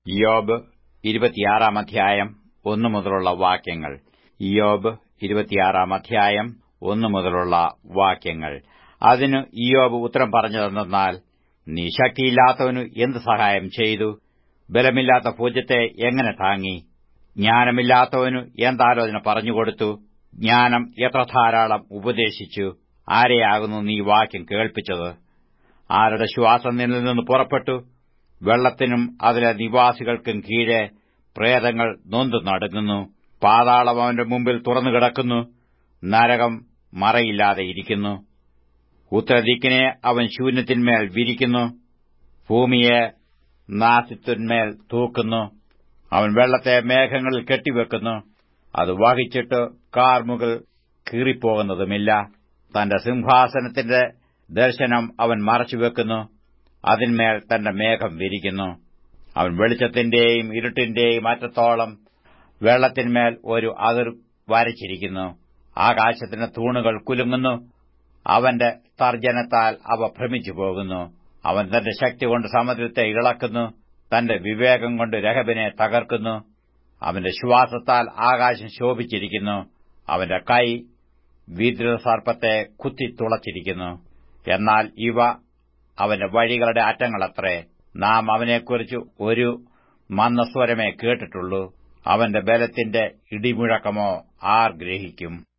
യോബ് ഇരുപത്തിയാറാം അധ്യായം ഒന്നു മുതലുള്ള വാക്യങ്ങൾ യോബ് ഇരുപത്തിയാറാം അധ്യായം ഒന്നു മുതലുള്ള വാക്യങ്ങൾ അതിന് ഇയോബ് ഉത്തരം പറഞ്ഞതെന്നാൽ നീ ശക്തിയില്ലാത്തവനു എന്ത് സഹായം ചെയ്തു ബലമില്ലാത്ത പൂജ്യത്തെ എങ്ങനെ താങ്ങി ജ്ഞാനമില്ലാത്തവനു എന്താലോചന പറഞ്ഞുകൊടുത്തു ജ്ഞാനം എത്ര ധാരാളം ഉപദേശിച്ചു ആരെയാകുന്നു നീ വാക്യം കേൾപ്പിച്ചത് ആരുടെ ശ്വാസം നിന്നിൽ നിന്ന് പുറപ്പെട്ടു വെള്ളത്തിനും അതിലെ നിവാസികൾക്കും കീഴെ പ്രേതങ്ങൾ നൊന്തു നടുങ്ങുന്നു പാതാളം അവന്റെ മുമ്പിൽ തുറന്നു കിടക്കുന്നു നരകം മറയില്ലാതെ ഇരിക്കുന്നു ഉത്തരദിക്കിനെ അവൻ ശൂന്യത്തിന്മേൽ വിരിക്കുന്നു ഭൂമിയെ നാസിത്വന്മേൽ തൂക്കുന്നു അവൻ വെള്ളത്തെ മേഘങ്ങളിൽ കെട്ടിവെക്കുന്നു അത് വഹിച്ചിട്ട് കാർമുകൾ കീറിപ്പോകുന്നതുമില്ല തന്റെ സിംഹാസനത്തിന്റെ ദർശനം അവൻ മറച്ചുവെക്കുന്നു അതിന്മേൽ തന്റെ മേഘം വിരിക്കുന്നു അവൻ വെളിച്ചത്തിന്റെയും ഇരുട്ടിന്റെയും അറ്റത്തോളം വെള്ളത്തിന്മേൽ ഒരു അതിർ വരച്ചിരിക്കുന്നു ആകാശത്തിന്റെ തൂണുകൾ കുലുങ്ങുന്നു അവന്റെ തർജനത്താൽ അവ ഭ്രമിച്ചു പോകുന്നു അവൻ തന്റെ ശക്തി കൊണ്ട് സമുദ്രത്തെ ഇളക്കുന്നു തന്റെ വിവേകം കൊണ്ട് രഹബിനെ തകർക്കുന്നു അവന്റെ ശ്വാസത്താൽ ആകാശം ശോഭിച്ചിരിക്കുന്നു അവന്റെ കൈ വിദ്രുതസർപ്പത്തെ കുത്തിത്തുളച്ചിരിക്കുന്നു എന്നാൽ ഇവ അവന്റെ വഴികളുടെ അറ്റങ്ങളത്രേ നാം അവനെക്കുറിച്ച് ഒരു മന്ദസ്വരമേ കേട്ടിട്ടുള്ളൂ അവന്റെ ബലത്തിന്റെ ഇടിമുഴക്കമോ ആർ ഗ്രഹിക്കും